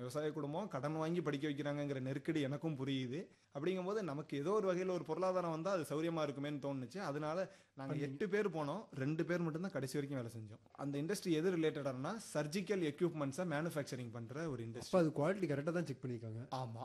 விவசாய குடும்பம் கடன் வாங்கி படிக்க வைக்கிறாங்கங்கிற நெருக்கடி எனக்கும் புரியுது அப்படிங்கும்போது நமக்கு ஏதோ ஒரு வகையில் ஒரு பொருளாதாரம் வந்தால் அது சௌரியமா இருக்குமேன்னு தோணுச்சு அதனால நாங்கள் எட்டு பேர் போனோம் ரெண்டு பேர் மட்டும்தான் கடைசி வரைக்கும் வேலை செஞ்சோம் அந்த இண்டஸ்ட்ரி எது ரிலேட்டடானா சர்ஜிக்கல் எக்யூப்மெண்ட்ஸை மேனுஃபேக்சரிங் பண்ற ஒரு இண்டஸ்ட்ரி அப்போ அது குவாலிட்டி கரெக்டாக தான் செக் பண்ணியிருக்காங்க ஆமா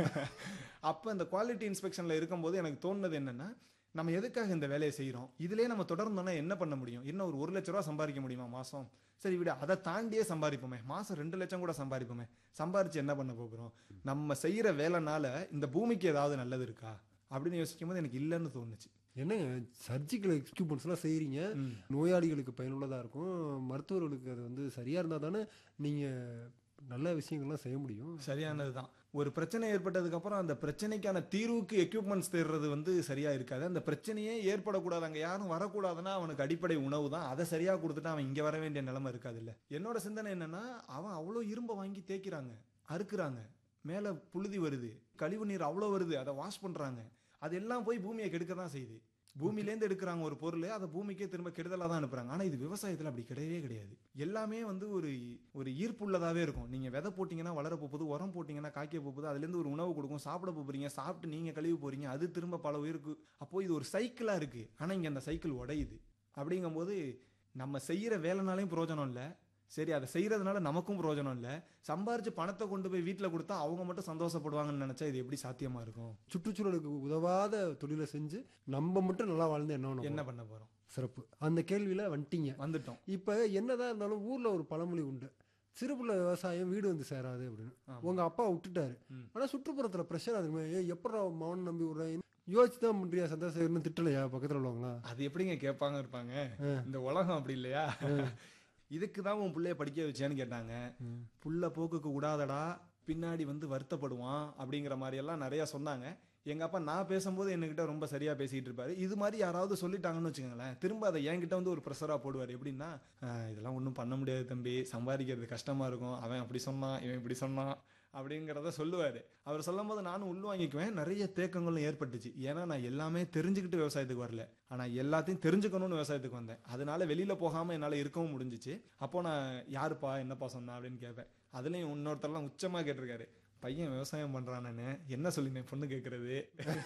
அப்ப இந்த குவாலிட்டி இன்ஸ்பெக்ஷன்ல இருக்கும்போது எனக்கு தோணுனது என்னன்னா நம்ம எதுக்காக இந்த வேலையை செய்றோம் இதுலயே நம்ம தொடர்ந்தோம்னா என்ன பண்ண முடியும் இன்னும் ஒரு ஒரு லட்ச ரூபா சம்பாதிக்க முடியுமா மாசம் சரி விட அதை தாண்டியே சம்பாதிப்போமே மாசம் ரெண்டு லட்சம் கூட சம்பாதிப்போமே சம்பாரிச்சு என்ன பண்ண போகிறோம் நம்ம செய்யற வேலைனால இந்த பூமிக்கு ஏதாவது நல்லது இருக்கா அப்படின்னு யோசிக்கும் போது எனக்கு இல்லைன்னு தோணுச்சு என்னங்க சர்ஜிக்கல் எக்யூப்மெண்ட்ஸ்லாம் செய்கிறீங்க நோயாளிகளுக்கு பயனுள்ளதாக இருக்கும் மருத்துவர்களுக்கு அது வந்து சரியாக இருந்தால் தானே நீங்கள் நல்ல விஷயங்கள்லாம் செய்ய முடியும் சரியானதுதான் ஒரு பிரச்சனை ஏற்பட்டதுக்கு அப்புறம் அந்த பிரச்சனைக்கான தீர்வுக்கு எக்யூப்மெண்ட்ஸ் தேடுறது வந்து சரியா இருக்காது அந்த பிரச்சனையே ஏற்படக்கூடாது அங்க யாரும் வரக்கூடாதுன்னா அவனுக்கு அடிப்படை உணவு தான் அதை சரியா கொடுத்துட்டு அவன் இங்க வர வேண்டிய நிலைமை இருக்காது இல்ல என்னோட சிந்தனை என்னன்னா அவன் அவ்வளோ இரும்பை வாங்கி தேய்க்கிறாங்க அறுக்குறாங்க மேல புழுதி வருது கழிவு நீர் அவ்வளோ வருது அதை வாஷ் பண்றாங்க அதெல்லாம் போய் பூமியை கெடுக்க தான் செய்யுது பூமியிலேருந்து எடுக்கிறாங்க ஒரு பொருள் அதை பூமிக்கே திரும்ப கெடுதலாக தான் அனுப்புறாங்க ஆனால் இது விவசாயத்தில் அப்படி கிடையவே கிடையாது எல்லாமே வந்து ஒரு ஒரு ஈர்ப்புள்ளதாகவே இருக்கும் நீங்கள் விதை போட்டிங்கன்னா வளர போகுது உரம் போட்டிங்கன்னா காய்க்க போகுது அதுலேருந்து ஒரு உணவு கொடுக்கும் சாப்பிட போகிறீங்க சாப்பிட்டு நீங்கள் கழுவி போகிறீங்க அது திரும்ப பல உயிருக்கு அப்போ இது ஒரு சைக்கிளாக இருக்குது ஆனால் இங்கே அந்த சைக்கிள் உடையுது அப்படிங்கும்போது நம்ம செய்கிற வேலைனாலையும் பிரயோஜனம் இல்லை சரி அதை செய்யறதுனால நமக்கும் பிரயோஜனம் இல்லை சம்பாரிச்சு பணத்தை கொண்டு போய் வீட்டில் கொடுத்தா அவங்க மட்டும் சந்தோஷப்படுவாங்கன்னு நினைச்சா இது எப்படி சாத்தியமா இருக்கும் சுற்றுச்சூழலுக்கு உதவாத தொழிலை செஞ்சு நம்ம மட்டும் நல்லா வாழ்ந்து என்ன பண்ண என்ன போறோம்? பண்ண போறோம் சிறப்பு அந்த கேள்வியில் வந்துட்டீங்க வந்துட்டோம் இப்போ என்னதான் இருந்தாலும் ஊரில் ஒரு பழமொழி உண்டு சிறுபுள்ள விவசாயம் வீடு வந்து சேராது அப்படின்னு உங்க அப்பா விட்டுட்டாரு ஆனா சுற்றுப்புறத்துல ப்ரெஷர் அது ஏ எப்படா மௌனம் நம்பி விடுறேன் யோசிச்சு தான் பண்றியா சந்தோஷம் திட்டலையா பக்கத்துல உள்ளவங்களா அது எப்படிங்க கேட்பாங்க இருப்பாங்க இந்த உலகம் அப்படி இல்லையா இதுக்கு தான் உன் பிள்ளைய படிக்க வச்சேன்னு கேட்டாங்க புள்ள போக்குக்கு விடாதடா பின்னாடி வந்து வருத்தப்படுவான் அப்படிங்கிற மாதிரி எல்லாம் நிறைய சொன்னாங்க எங்க அப்பா நான் பேசும்போது என்கிட்ட ரொம்ப சரியா பேசிட்டு இருப்பாரு இது மாதிரி யாராவது சொல்லிட்டாங்கன்னு வச்சுக்கோங்களேன் திரும்ப அதை என்கிட்ட வந்து ஒரு ப்ரெஷரா போடுவார் எப்படின்னா "ஆஹ், இதெல்லாம் ஒன்றும் பண்ண முடியாது தம்பி சம்பாதிக்கிறது கஷ்டமா இருக்கும் அவன் அப்படி சொன்னான் இவன் இப்படி சொன்னான் அப்படிங்கிறத சொல்லுவாரு அவர் சொல்லும் போது நானும் உள் வாங்கிக்குவேன் நிறைய தேக்கங்களும் ஏற்பட்டுச்சு ஏன்னா நான் எல்லாமே தெரிஞ்சுக்கிட்டு விவசாயத்துக்கு வரல ஆனா எல்லாத்தையும் தெரிஞ்சுக்கணும்னு விவசாயத்துக்கு வந்தேன் அதனால வெளியில போகாம என்னால இருக்கவும் முடிஞ்சுச்சு அப்போ நான் யாருப்பா என்னப்பா சொன்னா அப்படின்னு கேட்பேன் அதுலயும் இன்னொருத்தரெல்லாம் உச்சமா கேட்டிருக்காரு பையன் விவசாயம் பண்றானே என்ன சொல்லினேன் பொண்ணு கேட்கறது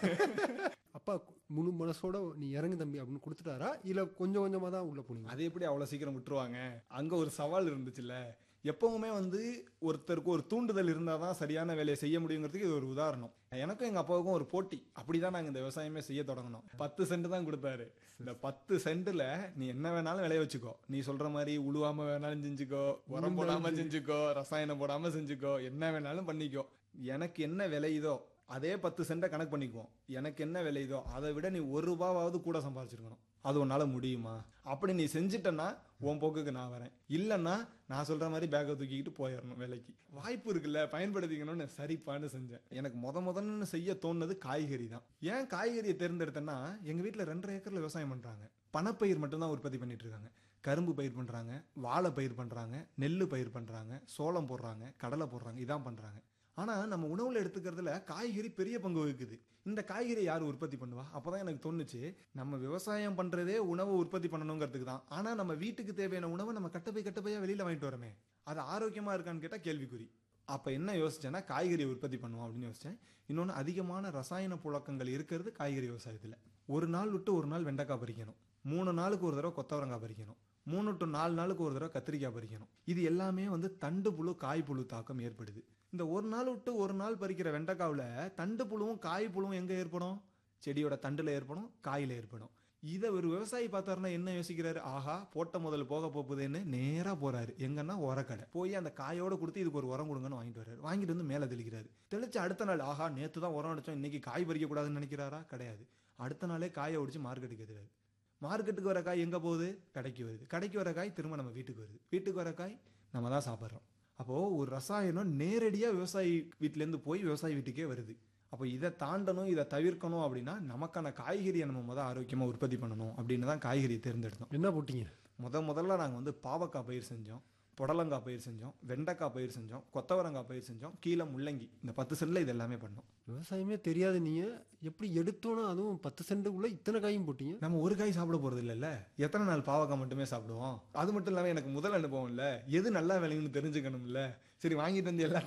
அப்பா முழு மனசோட நீ இறங்கு தம்பி அப்படின்னு கொடுத்துட்டாரா இல்ல கொஞ்சம் கொஞ்சமா தான் உள்ள போனீங்க அது எப்படி அவ்வளவு சீக்கிரம் விட்டுருவாங்க அங்க ஒரு சவால் இருந்துச்சுல்ல எப்பவுமே வந்து ஒருத்தருக்கு ஒரு தூண்டுதல் இருந்தாதான் சரியான வேலையை செய்ய முடியுங்கிறதுக்கு இது ஒரு உதாரணம் எனக்கும் எங்க அப்பாவுக்கும் ஒரு போட்டி அப்படிதான் நாங்க இந்த விவசாயமே செய்ய தொடங்கணும் பத்து சென்ட் தான் கொடுத்தாரு இந்த பத்து சென்ட்ல நீ என்ன வேணாலும் விளைய வச்சுக்கோ நீ சொல்ற மாதிரி உழுவாம வேணாலும் செஞ்சுக்கோ உரம் போடாம செஞ்சுக்கோ ரசாயனம் போடாம செஞ்சுக்கோ என்ன வேணாலும் பண்ணிக்கோ எனக்கு என்ன விளையுதோ அதே பத்து சென்ட்டை கணக்கு பண்ணிக்குவோம் எனக்கு என்ன விளையுதோ அதை விட நீ ஒரு ரூபாவாவது கூட சம்பாதிச்சிருக்கணும் அது உன்னால முடியுமா அப்படி நீ செஞ்சிட்டன்னா உன் போக்குக்கு நான் வரேன் இல்லைன்னா நான் சொல்ற மாதிரி பேக்கை தூக்கிக்கிட்டு போயிடணும் வேலைக்கு வாய்ப்பு இருக்குல்ல பயன்படுத்திக்கணும்னு சரிப்பான்னு செஞ்சேன் எனக்கு முத முதன்னு செய்ய தோணுனது காய்கறி தான் ஏன் காய்கறியை தேர்ந்தெடுத்தேன்னா எங்க வீட்டுல ரெண்டரை ஏக்கர்ல விவசாயம் பண்றாங்க பணப்பயிர் மட்டும்தான் உற்பத்தி பண்ணிட்டு இருக்காங்க கரும்பு பயிர் பண்றாங்க வாழை பயிர் பண்றாங்க நெல்லு பயிர் பண்றாங்க சோளம் போடுறாங்க கடலை போடுறாங்க இதான் பண்றாங்க ஆனா நம்ம உணவுல எடுத்துக்கிறதுல காய்கறி பெரிய பங்கு வகிக்குது இந்த காய்கறி யார் உற்பத்தி பண்ணுவா அப்பதான் எனக்கு தோணுச்சு நம்ம விவசாயம் பண்றதே உணவு உற்பத்தி பண்ணணுங்கிறதுக்கு தான் ஆனா நம்ம வீட்டுக்கு தேவையான உணவை நம்ம கட்டப்பை கட்டப்பையா வெளியில வாங்கிட்டு வரமே அது ஆரோக்கியமா இருக்கான்னு கேட்டா கேள்விக்குறி அப்ப என்ன யோசிச்சேன்னா காய்கறி உற்பத்தி பண்ணுவோம் அப்படின்னு யோசிச்சேன் இன்னொன்னு அதிகமான ரசாயன புழக்கங்கள் இருக்கிறது காய்கறி விவசாயத்துல ஒரு நாள் விட்டு ஒரு நாள் வெண்டைக்காய் பறிக்கணும் மூணு நாளுக்கு ஒரு தடவை கொத்தவரங்காய் பறிக்கணும் மூணு டு நாலு நாளுக்கு ஒரு தடவை கத்திரிக்காய் பறிக்கணும் இது எல்லாமே வந்து தண்டு புழு காய் புழு தாக்கம் ஏற்படுது இந்த ஒரு நாள் விட்டு ஒரு நாள் பறிக்கிற வெண்டைக்காவுல தண்டு புழுவும் காய் புழுவும் எங்க ஏற்படும் செடியோட தண்டுல ஏற்படும் காயில ஏற்படும் இதை ஒரு விவசாயி பார்த்தாருன்னா என்ன யோசிக்கிறாரு ஆஹா போட்ட முதல் போக போகுதுன்னு நேரா போறாரு எங்கன்னா உரக்கடை போய் அந்த காயோட கொடுத்து இதுக்கு ஒரு உரம் கொடுங்கன்னு வாங்கிட்டு வர்றாரு வாங்கிட்டு வந்து மேல தெளிக்கிறாரு தெளிச்சு அடுத்த நாள் ஆஹா நேத்து தான் உரம் அடிச்சோம் இன்னைக்கு காய் பறிக்க கூடாதுன்னு நினைக்கிறாரா கிடையாது அடுத்த நாளே காயை ஒடிச்சு மார்க்கெட்டுக்கு எதிராரு மார்க்கெட்டுக்கு வர காய் எங்க போகுது கடைக்கு வருது கடைக்கு வர காய் திரும்ப நம்ம வீட்டுக்கு வருது வீட்டுக்கு வர காய் நம்ம தான் சாப்பிட்றோம் அப்போ ஒரு ரசாயனம் நேரடியா விவசாயி வீட்ல இருந்து போய் விவசாயி வீட்டுக்கே வருது அப்போ இதை தாண்டணும் இதை தவிர்க்கணும் அப்படின்னா நமக்கான காய்கறியை நம்ம முத ஆரோக்கியமா உற்பத்தி பண்ணணும் அப்படின்னு தான் காய்கறியை தேர்ந்தெடுத்தோம் என்ன போட்டீங்க முத முதல்ல நாங்கள் வந்து பாவக்காய் பயிர் செஞ்சோம் புடலங்காய் பயிர் செஞ்சோம் வெண்டைக்காய் பயிர் செஞ்சோம் கொத்தவரங்காய் பயிர் செஞ்சோம் கீழே முள்ளங்கி இந்த பத்து சென்ட்ல இது எல்லாமே பண்ணோம் விவசாயமே தெரியாது நீங்க எப்படி எடுத்தோன்னா அதுவும் பத்து சென்ட்டுக்குள்ள இத்தனை காயும் போட்டீங்க நம்ம ஒரு காய் சாப்பிட போறது இல்லைல்ல எத்தனை நாள் பாவக்காய் மட்டுமே சாப்பிடுவோம் அது மட்டும் இல்லாம எனக்கு முதல் அனுபவம் இல்ல எது நல்லா விளையும்னு தெரிஞ்சுக்கணும்ல சரி வாங்கிட்டு வந்து எல்லா